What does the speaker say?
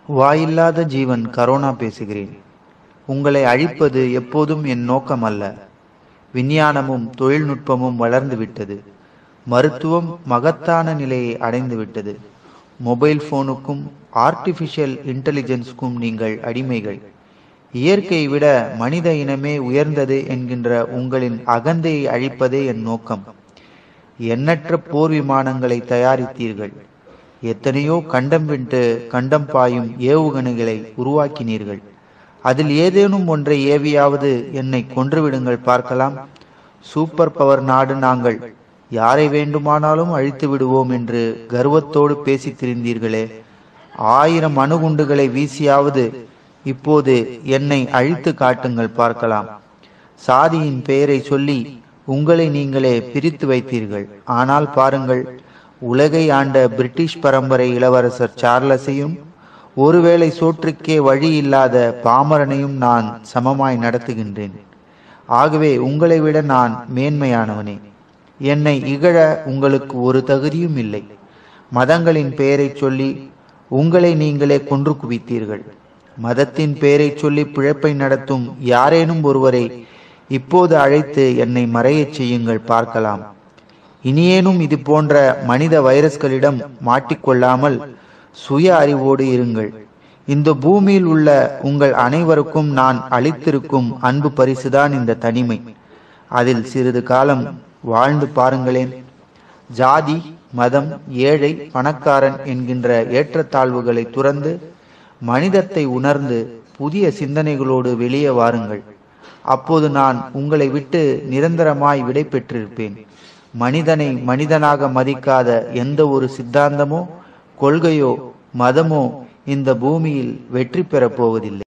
வாயில்லாத ஜீவன் corona பேசுகிறேன் உங்களை அழிப்பது எப்போதும் என் நோக்கம் அல்ல விஞ்ஞானமும் தொழில்நுட்பமும் வளர்ந்து விட்டது மருத்துவம் மகத்தான நிலையை அடைந்து விட்டது மொபைல் போனுக்கும் ஆர்டிபிஷியல் இன்டெலிஜென்ஸ்க்கும் நீங்கள் அடிமைகள் இயற்கையை விட மனித இனமே உயர்ந்தது என்கின்ற உங்களின் அகந்தையை அழிப்பதே என் நோக்கம் எண்ணற்ற போர் விமானங்களை தயாரித்தீர்கள் எத்தனையோ கண்டம் விட்டு கண்டம் பாயும் ஏவுகணைகளை உருவாக்கினீர்கள் அதில் ஏதேனும் ஒன்றை ஏவியாவது என்னை கொன்றுவிடுங்கள் பார்க்கலாம் சூப்பர் பவர் நாடு நாங்கள் யாரை வேண்டுமானாலும் அழித்து விடுவோம் என்று கர்வத்தோடு பேசித் திரிந்தீர்களே ஆயிரம் அணுகுண்டுகளை வீசியாவது இப்போது என்னை அழித்து காட்டுங்கள் பார்க்கலாம் சாதியின் பெயரை சொல்லி உங்களை நீங்களே பிரித்து வைத்தீர்கள் ஆனால் பாருங்கள் உலகை ஆண்ட பிரிட்டிஷ் பரம்பரை இளவரசர் சார்லஸையும் ஒருவேளை சோற்றுக்கே வழி இல்லாத பாமரனையும் நான் சமமாய் நடத்துகின்றேன் ஆகவே உங்களை விட நான் மேன்மையானவனே என்னை இகழ உங்களுக்கு ஒரு தகுதியும் இல்லை மதங்களின் பெயரை சொல்லி உங்களை நீங்களே கொன்று குவித்தீர்கள் மதத்தின் பெயரை சொல்லி பிழைப்பை நடத்தும் யாரேனும் ஒருவரை இப்போது அழைத்து என்னை மறையச் செய்யுங்கள் பார்க்கலாம் இனியேனும் இது போன்ற மனித வைரஸ்களிடம் மாட்டிக்கொள்ளாமல் சுய அறிவோடு இருங்கள் இந்த பூமியில் உள்ள உங்கள் அனைவருக்கும் நான் அளித்திருக்கும் அன்பு பரிசுதான் இந்த தனிமை அதில் சிறிது காலம் வாழ்ந்து பாருங்களேன் ஜாதி மதம் ஏழை பணக்காரன் என்கின்ற ஏற்றத்தாழ்வுகளை துறந்து மனிதத்தை உணர்ந்து புதிய சிந்தனைகளோடு வெளியே வாருங்கள் அப்போது நான் உங்களை விட்டு நிரந்தரமாய் விடை பெற்றிருப்பேன் மனிதனை மனிதனாக மதிக்காத எந்த ஒரு சித்தாந்தமோ கொள்கையோ மதமோ இந்த பூமியில் வெற்றி பெறப் போவதில்லை